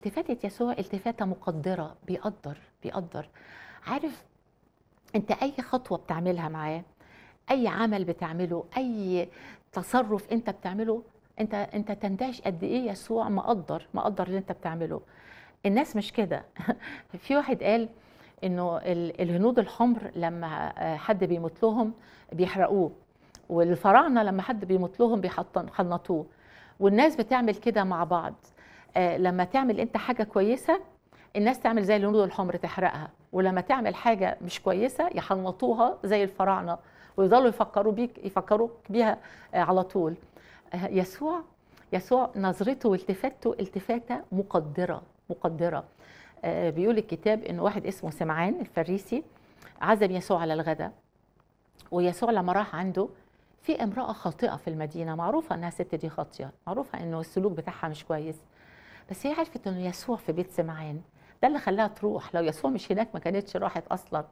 التفاتة يسوع التفاتة مقدرة بيقدر بيقدر عارف انت اي خطوة بتعملها معاه اي عمل بتعمله اي تصرف انت بتعمله انت انت تندهش قد ايه يسوع مقدر مقدر اللي انت بتعمله الناس مش كده في واحد قال انه ال- الهنود الحمر لما آه، حد بيموت لهم بيحرقوه والفراعنه لما حد بيموت لهم بيحنطوه والناس بتعمل كده مع بعض آه، لما تعمل انت حاجه كويسه الناس تعمل زي الهنود الحمر تحرقها ولما تعمل حاجه مش كويسه يحنطوها زي الفراعنه ويفضلوا يفكروا بيك يفكروك بيها آه، على طول آه، يسوع يسوع نظرته والتفاته التفاته مقدره مقدره آه، بيقول الكتاب ان واحد اسمه سمعان الفريسي عزم يسوع على الغداء ويسوع لما راح عنده في امرأة خاطئة في المدينة معروفة انها الست دي خاطية معروفة انه السلوك بتاعها مش كويس بس هي عرفت انه يسوع في بيت سمعان ده اللي خلاها تروح لو يسوع مش هناك ما كانتش راحت اصلا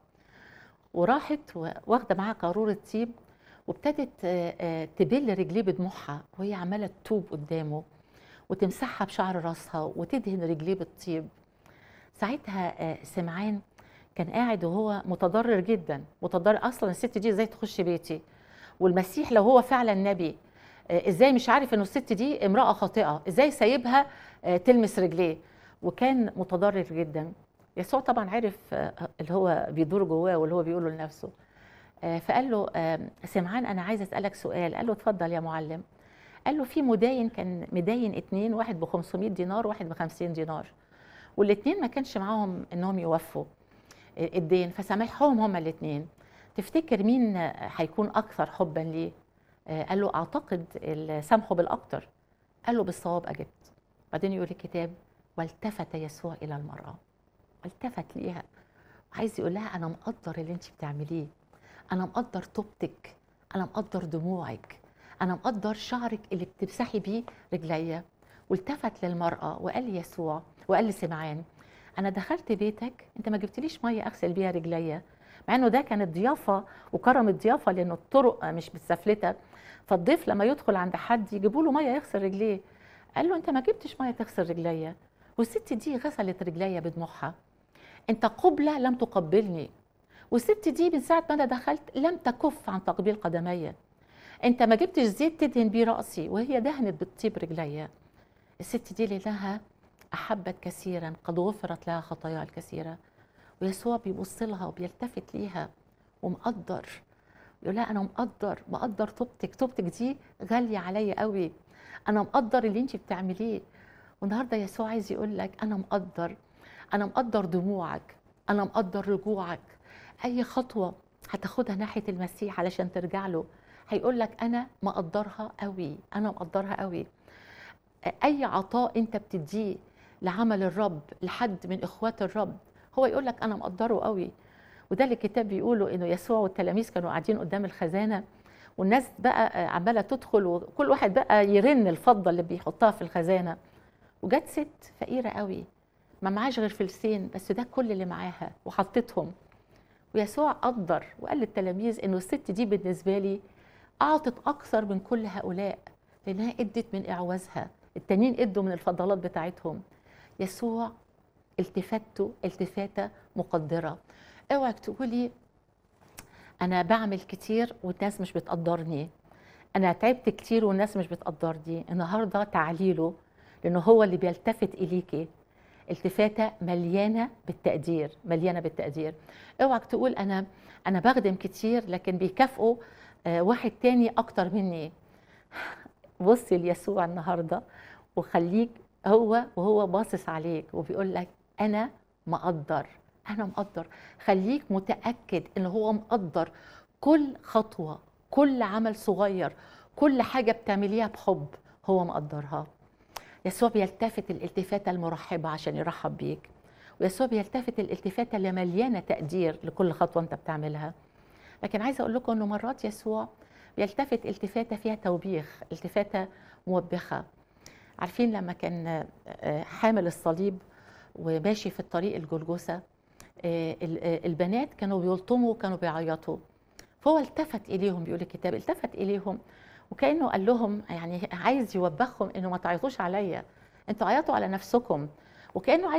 وراحت و- واخده معاها قارورة طيب وابتدت آه، آه، تبل رجليه بدموعها وهي عماله تتوب قدامه وتمسحها بشعر راسها وتدهن رجليه بالطيب ساعتها آه، سمعان كان قاعد وهو متضرر جدا متضرر اصلا الست دي ازاي تخش بيتي والمسيح لو هو فعلا نبي آه، ازاي مش عارف انه الست دي امراه خاطئه ازاي سايبها آه، تلمس رجليه وكان متضرر جدا يسوع طبعا عرف آه، اللي هو بيدور جواه واللي هو بيقوله لنفسه آه، فقال له آه، سمعان انا عايز اسالك سؤال قال له اتفضل يا معلم قال له في مداين كان مداين اتنين واحد ب 500 دينار واحد ب 50 دينار والاتنين ما كانش معاهم انهم يوفوا الدين فسامحهم هما الاتنين تفتكر مين هيكون اكثر حبا ليه آه، قال له اعتقد ال- سامحه بالاكتر قال له بالصواب اجبت بعدين يقول الكتاب والتفت يسوع الى المراه والتفت ليها وعايز يقول لها انا مقدر اللي انت بتعمليه انا مقدر توبتك انا مقدر دموعك انا مقدر شعرك اللي بتمسحي بيه رجليا والتفت للمراه وقال يسوع وقال لسمعان انا دخلت بيتك انت ما جبتليش ميه اغسل بيها رجليا مع انه ده كانت ضيافه وكرم الضيافه لانه الطرق مش بالسفلته فالضيف لما يدخل عند حد يجيبوا له ميه يغسل رجليه قال له انت ما جبتش ميه تغسل رجليا والست دي غسلت رجليا بدموعها انت قبله لم تقبلني والست دي من ساعه ما انا دخلت لم تكف عن تقبيل قدمي انت ما جبتش زيت تدهن بيه راسي وهي دهنت بالطيب رجليا الست دي لانها احبت كثيرا قد غفرت لها خطاياها الكثيره ويسوع بيبص لها وبيلتفت ليها ومقدر يقول لها انا مقدر مقدر توبتك توبتك دي غاليه عليا قوي انا مقدر اللي انت بتعمليه والنهارده يسوع عايز يقول لك انا مقدر انا مقدر دموعك انا مقدر رجوعك اي خطوه هتاخدها ناحيه المسيح علشان ترجع له هيقول لك انا مقدرها قوي انا مقدرها قوي اي عطاء انت بتديه لعمل الرب لحد من اخوات الرب هو يقول لك انا مقدره قوي وده اللي الكتاب بيقوله انه يسوع والتلاميذ كانوا قاعدين قدام الخزانه والناس بقى عماله تدخل وكل واحد بقى يرن الفضه اللي بيحطها في الخزانه وجت ست فقيره قوي ما معاش غير فلسين بس ده كل اللي معاها وحطتهم ويسوع قدر وقال للتلاميذ انه الست دي بالنسبه لي اعطت اكثر من كل هؤلاء لانها ادت من اعوازها التانيين ادوا من الفضلات بتاعتهم يسوع التفاته التفاته مقدره اوعك تقولي انا بعمل كتير والناس مش بتقدرني انا تعبت كتير والناس مش بتقدرني النهارده تعليله لانه هو اللي بيلتفت اليكي التفاته مليانه بالتقدير مليانه بالتقدير اوعك تقول انا انا بخدم كتير لكن بيكافئوا آه، واحد تاني اكتر مني بصي ليسوع النهارده وخليك هو وهو باصص عليك وبيقول لك انا مقدر انا مقدر خليك متاكد ان هو مقدر كل خطوه كل عمل صغير كل حاجه بتعمليها بحب هو مقدرها يسوع بيلتفت الالتفاته المرحبه عشان يرحب بيك ويسوع بيلتفت الالتفاته اللي مليانه تقدير لكل خطوه انت بتعملها لكن عايزه اقول لكم انه مرات يسوع بيلتفت التفاته فيها توبيخ التفاته موبخه عارفين لما كان آه، حامل الصليب وماشي في الطريق الجلجسة آه، ال- آه، البنات كانوا بيلطموا وكانوا بيعيطوا فهو التفت إليهم بيقول الكتاب التفت إليهم وكأنه قال لهم يعني عايز يوبخهم إنه ما تعيطوش عليا انتوا عيطوا على نفسكم وكانه